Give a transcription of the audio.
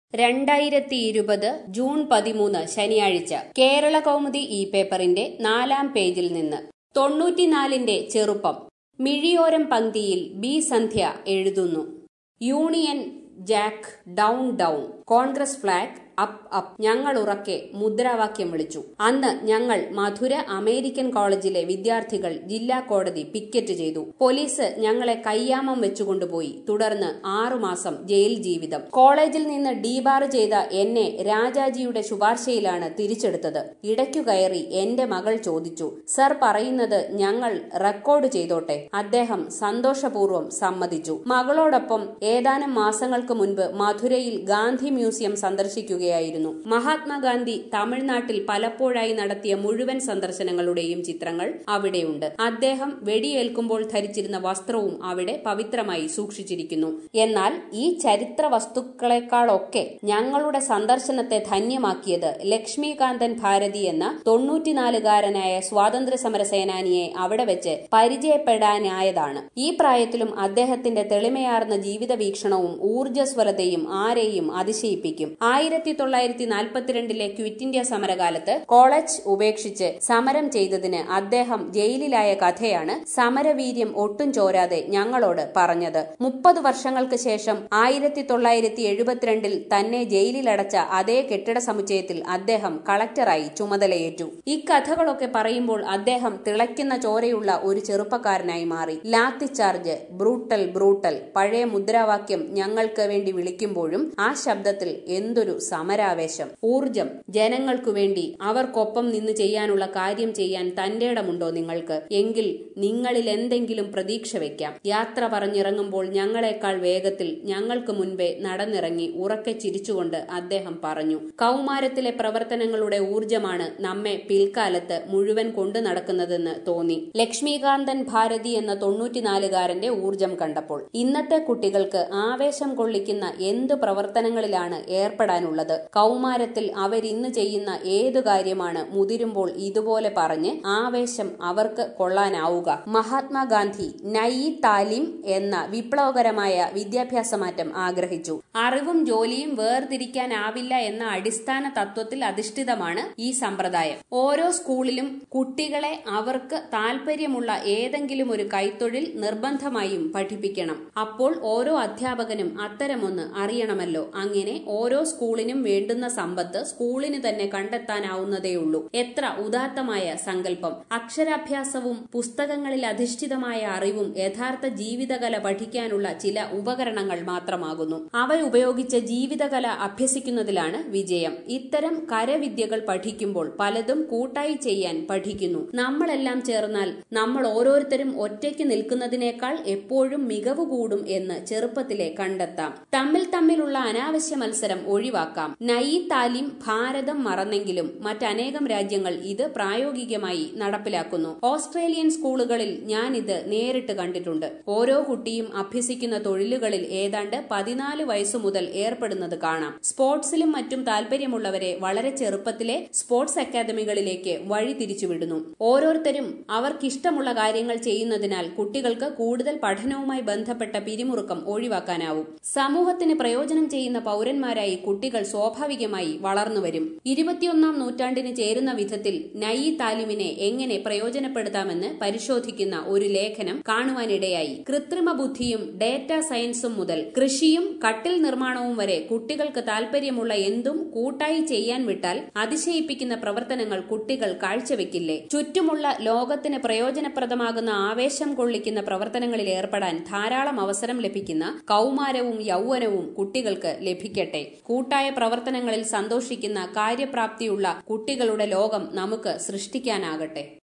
രണ്ടായിരത്തി ഇരുപത് ജൂൺ പതിമൂന്ന് ശനിയാഴ്ച കേരള കൗമുദി ഈ പേപ്പറിന്റെ നാലാം പേജിൽ നിന്ന് തൊണ്ണൂറ്റിനാലിന്റെ ചെറുപ്പം മിഴിയോരം പങ്ക്തിയിൽ ബി സന്ധ്യ എഴുതുന്നു Union Jack down down Congress flag up up ഞങ്ങൾ ഉറക്കെ മുദ്രാവാക്യം വിളിച്ചു അന്ന് ഞങ്ങൾ മധുര അമേരിക്കൻ കോളേജിലെ വിദ്യാർത്ഥികൾ ജില്ലാ കോടതി പിക്കറ്റ് ചെയ്തു പോലീസ് ഞങ്ങളെ കയ്യാമം വെച്ചുകൊണ്ടുപോയി തുടർന്ന് ആറുമാസം ജയിൽ ജീവിതം കോളേജിൽ നിന്ന് ഡീബാർ ചെയ്ത എന്നെ രാജാജിയുടെ ശുപാർശയിലാണ് തിരിച്ചെടുത്തത് ഇടയ്ക്കു കയറി എന്റെ മകൾ ചോദിച്ചു സർ പറയുന്നത് ഞങ്ങൾ റെക്കോർഡ് ചെയ്തോട്ടെ അദ്ദേഹം സന്തോഷപൂർവ്വം സമ്മതിച്ചു മകളോടൊപ്പം ഏതാനും മാസങ്ങൾക്ക് മുൻപ് മധുരയിൽ ഗാന്ധി മ്യൂസിയം സന്ദർശിക്കുകയായിരുന്നു മഹാത്മാഗാന്ധി തമിഴ്നാട്ടിൽ പലപ്പോഴായി നടത്തിയ മുഴുവൻ സന്ദർശനങ്ങളുടെയും ചിത്രങ്ങൾ അവിടെയുണ്ട് അദ്ദേഹം വെടിയേൽക്കുമ്പോൾ ധരിച്ചിരുന്ന വസ്ത്രവും അവിടെ പവിത്രമായി സൂക്ഷിച്ചിരിക്കുന്നു എന്നാൽ ഈ ചരിത്ര വസ്തുക്കളെക്കാളൊക്കെ ഞങ്ങളുടെ സന്ദർശനത്തെ ധന്യമാക്കിയത് ലക്ഷ്മികാന്തൻ ഭാരതി എന്ന തൊണ്ണൂറ്റിനാലുകാരനായ സ്വാതന്ത്ര്യ സമര സേനാനിയെ അവിടെ വെച്ച് പരിചയപ്പെടാനായതാണ് ഈ പ്രായത്തിലും അദ്ദേഹത്തിന്റെ തെളിമയാർന്ന ജീവിത വീക്ഷണവും ഊർജ്ജസ്വലതയും ആരെയും അതിശയിപ്പിക്കും ആയിരത്തി തൊള്ളായിരത്തി നാൽപ്പത്തിരണ്ടിലെ ക്വിറ്റ് ഇന്ത്യ സമരകാലത്ത് കോളേജ് ഉപേക്ഷിച്ച് സമരം ചെയ്തതിന് അദ്ദേഹം ജയിലിലായ കഥയാണ് സമരവീര്യം ഒട്ടും ചോരാതെ ഞങ്ങളോട് പറഞ്ഞത് മുപ്പത് വർഷങ്ങൾക്ക് ശേഷം ആയിരത്തി തൊള്ളായിരത്തി എഴുപത്തിരണ്ടിൽ തന്നെ ജയിലിലടച്ച അതേ കെട്ടിട സമുച്ചയത്തിൽ അദ്ദേഹം കളക്ടറായി ചുമതലയേറ്റു ഈ കഥകളൊക്കെ പറയുമ്പോൾ അദ്ദേഹം തിളയ്ക്കുന്ന ചോരയുള്ള ഒരു ചെറുപ്പക്കാരനായി മാറി ലാത്തി ചാർജ് ബ്രൂട്ടൽ ബ്രൂട്ടൽ പഴയ മുദ്രാവാക്യം ഞങ്ങൾക്ക് വേണ്ടി വിളിക്കുമ്പോഴും ആ ശബ്ദത്തിൽ എന്തൊരു സമരാവേശം ഊർജം ജനങ്ങൾക്കു വേണ്ടി അവർക്കൊപ്പം നിന്ന് ചെയ്യാനുള്ള കാര്യം ചെയ്യാൻ തന്റെ ഇടമുണ്ടോ നിങ്ങൾക്ക് എങ്കിൽ നിങ്ങളിൽ എന്തെങ്കിലും പ്രതീക്ഷ വെക്കാം യാത്ര പറഞ്ഞിറങ്ങുമ്പോൾ ഞങ്ങളെക്കാൾ വേഗത്തിൽ ഞങ്ങൾക്ക് മുൻപേ നടന്നിറങ്ങി ഉറക്കെ ചിരിച്ചുകൊണ്ട് അദ്ദേഹം പറഞ്ഞു കൗമാരത്തിലെ പ്രവർത്തനങ്ങളുടെ ഊർജമാണ് നമ്മെ പിൽക്കാലത്ത് മുഴുവൻ കൊണ്ടു നടക്കുന്നതെന്ന് തോന്നി ലക്ഷ്മികാന്തൻ ഭാരതി എന്ന തൊണ്ണൂറ്റിനാലുകാരന്റെ ഊർജം കണ്ടപ്പോൾ ഇന്നത്തെ കുട്ടികൾക്ക് ആവേശം കൊള്ളിക്കുന്ന എന്തു പ്രവർത്തനങ്ങളിലാണ് ഏർപ്പെടാനുള്ളത് കൗമാരത്തിൽ അവരിന്ന് ചെയ്യുന്ന ഏതു കാര്യമാണ് മുതിരുമ്പോൾ ഇതുപോലെ പറഞ്ഞ് ആവേശം അവർക്ക് കൊള്ളാനാവുക മഹാത്മാഗാന്ധി നൈ താലിം എന്ന വിപ്ലവകരമായ വിദ്യാഭ്യാസ മാറ്റം ആഗ്രഹിച്ചു അറിവും ജോലിയും വേർതിരിക്കാനാവില്ല എന്ന അടിസ്ഥാന തത്വത്തിൽ അധിഷ്ഠിതമാണ് ഈ സമ്പ്രദായം ഓരോ സ്കൂളിലും കുട്ടികളെ അവർക്ക് താല്പര്യമുള്ള ഏതെങ്കിലും ഒരു കൈത്തൊഴിൽ നിർബന്ധമായും പഠിപ്പിക്കണം അപ്പോൾ ഓരോ അധ്യാപകനും അത്തരമൊന്ന് അറിയണമല്ലോ അങ്ങനെ ഓരോ സ്കൂളിനും വേണ്ടുന്ന സമ്പത്ത് സ്കൂളിന് തന്നെ കണ്ടെത്താനാവുന്നതേയുള്ളൂ എത്ര ഉദാത്തമായ സങ്കല്പം അക്ഷരാഭ്യാസവും പുസ്തകങ്ങളിൽ അധിഷ്ഠിതമായ അറിവും യഥാർത്ഥ ജീവിതകല പഠിക്കാനുള്ള ചില ഉപകരണങ്ങൾ മാത്രമാകുന്നു അവ ഉപയോഗിച്ച് ജീവിതകല അഭ്യസിക്കുന്നതിലാണ് വിജയം ഇത്തരം കരവിദ്യകൾ പഠിക്കുമ്പോൾ പലതും കൂട്ടായി ചെയ്യാൻ പഠിക്കുന്നു നമ്മളെല്ലാം ചേർന്നാൽ നമ്മൾ ഓരോരുത്തരും ഒറ്റയ്ക്ക് നിൽക്കുന്നതിനേക്കാൾ എപ്പോഴും മികവ് കൂടും എന്ന് ചെറുപ്പത്തിലെ കണ്ടെത്താം തമ്മിൽ തമ്മിലുള്ള അനാവശ്യ മത്സരം ഒഴിവാക്കാം നൈ താലിം ഭാരതം മറന്നെങ്കിലും മറ്റനേകം രാജ്യങ്ങൾ ഇത് പ്രായോഗികമായി നടപ്പിലാക്കുന്നു ഓസ്ട്രേലിയൻ സ്കൂളുകളിൽ ഞാൻ ഇത് നേരിട്ട് കണ്ടിട്ടുണ്ട് ഓരോ കുട്ടിയും അഭ്യസിക്കുന്ന തൊഴിലുകളിൽ ഏതാണ്ട് പതിനാല് വയസ്സു മുതൽ ഏർപ്പെടുന്നത് കാണാം സ്പോർട്സിലും മറ്റും താല്പര്യമുള്ളവരെ വളരെ ചെറുപ്പത്തിലെ സ്പോർട്സ് അക്കാദമികളിലേക്ക് വഴി തിരിച്ചുവിടുന്നു ഓരോരുത്തരും അവർക്കിഷ്ടമുള്ള കാര്യങ്ങൾ ചെയ്യുന്നതിനാൽ കുട്ടികൾക്ക് കൂടുതൽ പഠനവുമായി ബന്ധപ്പെട്ട പിരിമുറുക്കം ഒഴിവാക്കാനാവും സമൂഹത്തിന് പ്രയോജനം ചെയ്യുന്ന പൗരന്മാരായി കുട്ടികൾ സ്വാഭാവികമായി വളർന്നുവരും ഇരുപത്തിയൊന്നാം നൂറ്റാണ്ടിന് ചേരുന്ന വിധത്തിൽ നൈ താലിമിനെ എങ്ങനെ പ്രയോജനപ്പെടുത്താമെന്ന് പരിശോധിക്കുന്ന ഒരു ലേഖനം കാണുവാനിടയായി കൃത്രിമ ബുദ്ധിയും ഡേറ്റ സയൻസും മുതൽ കൃഷിയും കട്ടിൽ നിർമ്മാണവും വരെ കുട്ടികൾക്ക് താല്പര്യമുള്ള എന്തും കൂട്ടായി ചെയ്യാൻ വിട്ടാൽ അതിശയിപ്പിക്കുന്ന പ്രവർത്തനങ്ങൾ കുട്ടികൾ കാഴ്ചവെക്കില്ലേ ചുറ്റുമുള്ള ലോകത്തിന് പ്രയോജനപ്രദമാകുന്ന ആവേശം കൊള്ളിക്കുന്ന പ്രവർത്തനങ്ങളിൽ ഏർപ്പെടാൻ ധാരാളം അവസരം ലഭിക്കുന്ന കൗമാരവും യൗവനവും കുട്ടികൾക്ക് ലഭിക്കട്ടെ കൂട്ടായ പ്രവർത്തനങ്ങളിൽ സന്തോഷിക്കുന്ന കാര്യപ്രാപ്തിയുള്ള കുട്ടികളുടെ ലോകം നമുക്ക് സൃഷ്ടിക്കാനാകട്ടെ